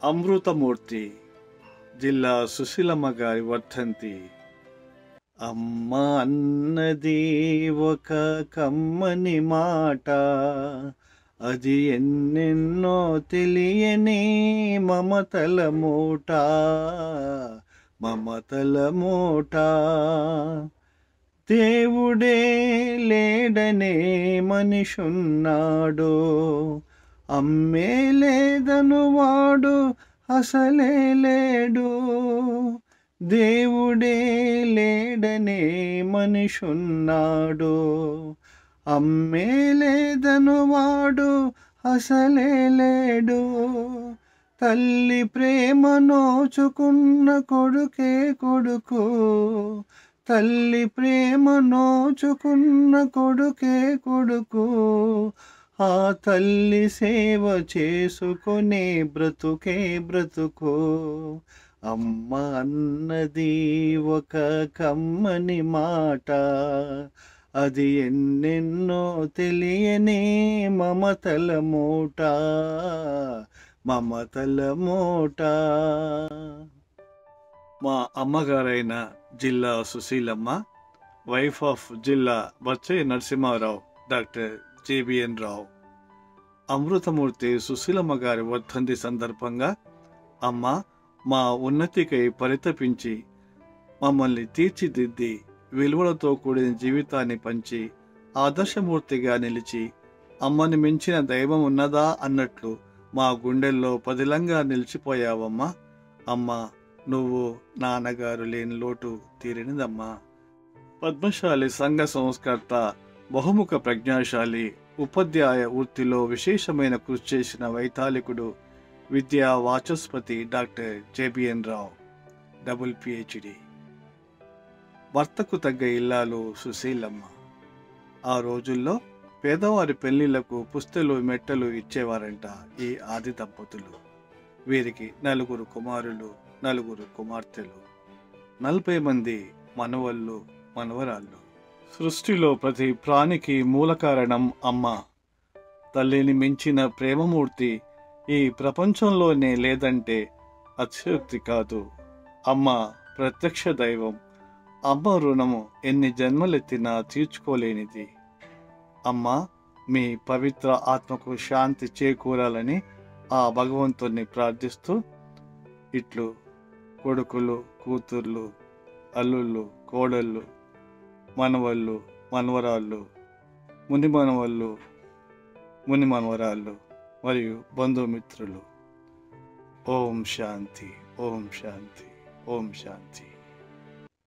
అమృతమూర్తి జిల్లా సుశీలమ్మ గారి వర్ధంతి అమ్మ అన్నది ఒక కమ్మని మాట అది ఎన్నెన్నో తెలియని మమతల మూట మమతల మూట దేవుడే లేడనే మనిషున్నాడు అమ్మే లేదను వాడు అసలే లేడు దేవుడే లేడనే మనిషున్నాడు అమ్మే లేదను వాడు అసలే లేడు తల్లి ప్రేమ నోచుకున్న కొడుకే కొడుకు తల్లి ప్రేమ నోచుకున్న కొడుకే కొడుకు ఆ తల్లి సేవ చేసుకునే బ్రతుకే బ్రతుకు అమ్మ అన్నది ఒక కమ్మని మాట అది ఎన్నెన్నో తెలియని మమతల మూట మమతల మూట మా అమ్మగారైన జిల్లా సుశీలమ్మ వైఫ్ ఆఫ్ జిల్లా బచ్చయ్య నరసింహారావు డాక్టర్ జేబిఎన్ రావు అమృతమూర్తి సుశీలమ్మ గారి వర్ధంతి సందర్భంగా అమ్మ మా ఉన్నతికై పరితపించి మమ్మల్ని తీర్చిదిద్ది విలువలతో కూడిన జీవితాన్ని పంచి ఆదర్శమూర్తిగా నిలిచి అమ్మని మించిన దైవం ఉన్నదా అన్నట్లు మా గుండెల్లో పదిలంగా నిలిచిపోయావమ్మా అమ్మా నువ్వు నాన్నగారు లేని లోటు తీరినదమ్మా పద్మశాలి సంఘ సంస్కర్త బహుముఖ ప్రజ్ఞాశాలి ఉపాధ్యాయ వృత్తిలో విశేషమైన కృషి చేసిన వైతాళికుడు విద్యా వాచస్పతి doctor JBN Rao double PhD భర్తకు తగ్గ ఇల్లాలు సుశీలమ్మ ఆ రోజుల్లో పేదవారి పెళ్లిళ్లకు పుస్తలు మెట్టలు ఇచ్చేవారంట ఈ ఆది దంపతులు వీరికి నలుగురు కుమారులు నలుగురు కుమార్తెలు నలభై మంది మనవళ్ళు మనవరాళ్ళు సృష్టిలో ప్రతి ప్రాణికి మూల కారణం అమ్మ తల్లిని మించిన ప్రేమమూర్తి ఈ ప్రపంచంలోనే లేదంటే అతిశయోక్తి కాదు అమ్మ ప్రత్యక్ష దైవం అమ్మ రుణము ఎన్ని జన్మలెత్తినా తీర్చుకోలేనిది అమ్మ మీ పవిత్ర ఆత్మకు శాంతి చేకూరాలని ఆ భగవంతుణ్ణి ప్రార్థిస్తూ ఇట్లు కొడుకులు కూతుర్లు అల్లుళ్ళు కోడళ్ళు మనవళ్ళు మనవరాళ్ళు ముని మనవళ్ళు ముని మనవరాళ్ళు మరియు బంధుమిత్రులు ఓం శాంతి ఓం శాంతి ఓం శాంతి